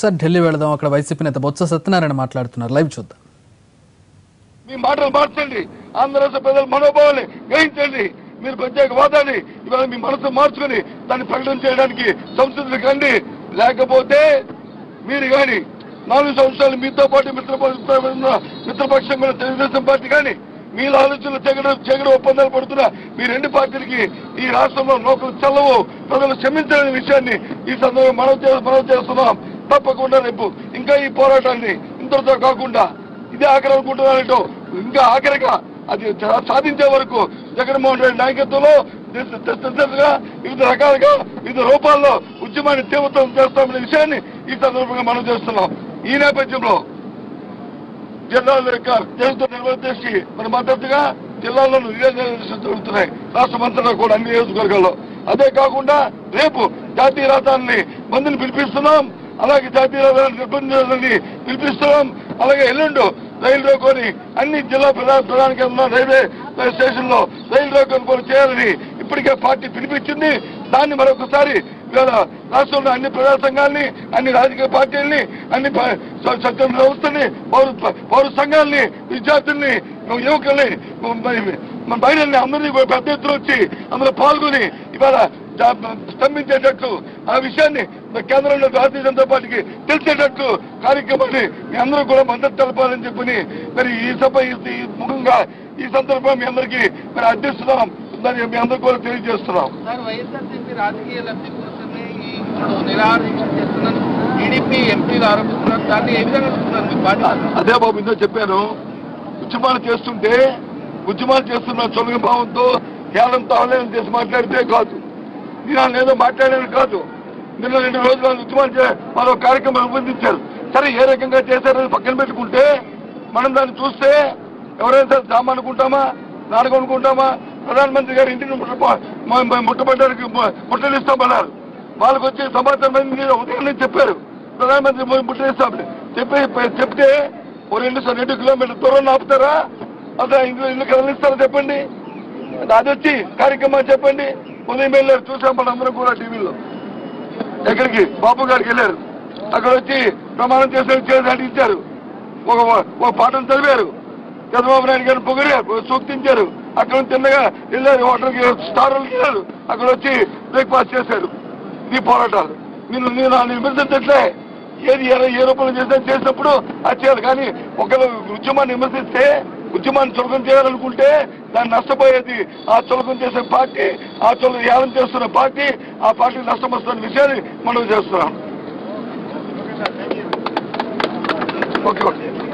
ఒకసారి ఢిల్లీ వెళదాం అక్కడ వైసీపీ నేత బొత్స సత్యనారాయణ మాట్లాడుతున్నారు లైవ్ చూద్దాం మీ మాటలు మార్చండి ఆంధ్రరాష్ట్ర ప్రజల మనోభావాన్ని గ్రహించండి మీరు ప్రత్యేక హోదాని ఇవాళ మీ మనసు మార్చుకుని దాన్ని ప్రకటన చేయడానికి సంస్కృతులు కండి లేకపోతే మీరు కానీ నాలుగు సంవత్సరాలు మీతో పాటు మిత్ర మిత్రపక్షం కూడా తెలుగుదేశం పార్టీ కానీ మీరు ఆలోచనలు చెగడ చెగడ ఒప్పందాలు పడుతున్న మీ రెండు పార్టీలకి ఈ రాష్ట్రంలో నౌకలు చల్లవు ప్రజలు క్షమించలేని విషయాన్ని ఈ సందర్భంగా మనం చే- మనం చేస్తున్నాం తప్పకుండా రేపు ఇంకా ఈ పోరాటాన్ని ఇంతటితో కాకుండా ఇదే ఆఖరి అనుకుంటున్నారంటో ఇంకా ఆఖరిగా అది చా- సాధించే వరకు జగన్మోహన్ రెడ్డి నాయకత్వంలో దశ- దశ దశలుగా వివిధ రకాలుగా వివిధ రూపాల్లో ఉద్యమాన్ని తీవ్రతం చేస్తామనే విషయాన్ని ఈ సందర్భంగా మనం చేస్తున్నాం ఈ నేపథ్యంలో జిల్లాల యొక్క చేస్తున్న నిర్వహించి మన మద్దతుగా జిల్లాలో నియోజకవర్గాలు జరుగుతున్నాయి రాష్ట్రమంతటా కూడా అన్ని నియోజకవర్గాల్లో అదే కాకుండా రేపు జాతీయ రథాన్ని మందిని పిలిపిస్తున్నాం అలాగే జాతీయ రథాన్ని నిర్బంధాలని పిలిపిస్తున్నాం అలాగే ఎల్లుండు రైలు రోకోని అన్ని జిల్లా ప్రధాన ప్రధాన కేంద్రంలో రైల్వే స్టేషన్ లో రైలు రోకోని కూడా చేయాలని ఇప్పటికే పార్టీ పిలిపించింది దాన్ని మరొకసారి ఇవాళ రాష్ట్రంలో అన్ని ప్రజా సంఘాలని అన్ని రాజకీయ పార్టీలని అన్ని ప- స- చట్టం వ్యవస్థని పౌర పౌర సంఘాలని విద్యార్థుల్ని యువకుల్ని మరి మన బయలుని అందరినీ కూడా పెద్ద ఎత్తున వచ్చి అందులో పాల్గొని ఇవాళ జా- స్తంభించేటట్లు ఆ విషయాన్ని మరి కేంద్రంలో భారతీయ జనతా పార్టీకి తెలిసేటట్లు కార్యక్రమాన్ని మీ అందరూ కూడా మద్దతు తెలపాలని చెప్పని మరి ఈ సభ ఈ- ఈ ముఖంగా ఈ సందర్భంగా మీ అందరికీ మరి అర్థిస్తున్నాం దాన్ని మీ అందరికీ కూడా తెలియజేస్తున్నాం సార్ వైఎస్ఆర్సీపీ రాజకీయ లబ్ధి కోసమే ఈ ఇప్పుడు నిరాహార దీక్ష చేస్తున్నారు టీడీపీ ఎంపీలు ఆరోపిస్తున్నారు దాన్ని ఏ విధంగా చూస్తున్నారు మీ పార్టీ అదే బాబు ఇందో చెప్పాను ఉద్యమాలు చేస్తుంటే ఉద్యమాలు చేస్తున్న చొలగ భావంతో కేవలం తాళం చేసి మాట్లాడితే కాదు నేను ఏదో మాట్లాడేది కాదు నిన్న రెండు రోజులు ఉద్యమాలు చే మరో కార్యక్రమం రూపొందించారు సరే ఏ రకంగా చేశారని పక్కన పెట్టుకుంటే మనం దాన్ని చూస్తే ఎవరైనా సరే సామాన్ అనుకుంటామా నాటకం అనుకుంటామా ప్రధానమంత్రి గారి ఇంటిని ముట్టప- మ- మ- ముట్టబడ్డానికి ము- ముట్టలిస్తామన్నారు వాళ్ళకి వచ్చి సమాచారం అయింది ఉదయం నుంచి చెప్పారు ప్రధానమంత్రి ము- ముట్టలిస్తామని చెప్పి చెప్తే ఓ రెండు స- రెండు కిలోమీటర్ దూరం ఆపుతారా అసలు ఇల్లు ఇల్లు కదలిస్తారా చెప్పండి అది వచ్చి కార్యక్రమం చెప్పండి ఉదయం వెళ్ళారు చూసాం మన అందరం కూడా టీవీలో ఎక్కడికి బాబు గారికి వెళ్ళారు అక్కడ వచ్చి ప్రమాణం చేసి చేసి అడిగించారు ఒక ఒక పాఠం చదివారు చంద్రబాబు నాయుడు గారిని పొగిడారు సూక్తించారు అక్కడ నుంచి తిన్నగా వెళ్ళారు హోటల్కి స్టార్కి వెళ్ళారు అక్కడ వచ్చి బ్రేక్ఫాస్ట్ చేశారు ఇది పోరాటాలు నేను నేను ఆ విమర్శించట్లే ఏది ఏ ఏ రూపంలో చేసినా చేసినప్పుడు అది చేయాలి కానీ ఒకరు ఉద్యమాన్ని విమర్శిస్తే ఉద్యమాన్ని చులకం చేయాలనుకుంటే దాన్ని నష్టపోయేది ఆ చులకం చేసే పార్టీ ఆ చులకం యానం చేస్తున్న పార్టీ ఆ పార్టీ నష్టం వస్తున్న విషయాన్ని మనం చేస్తున్నాం ఓకే ఓకే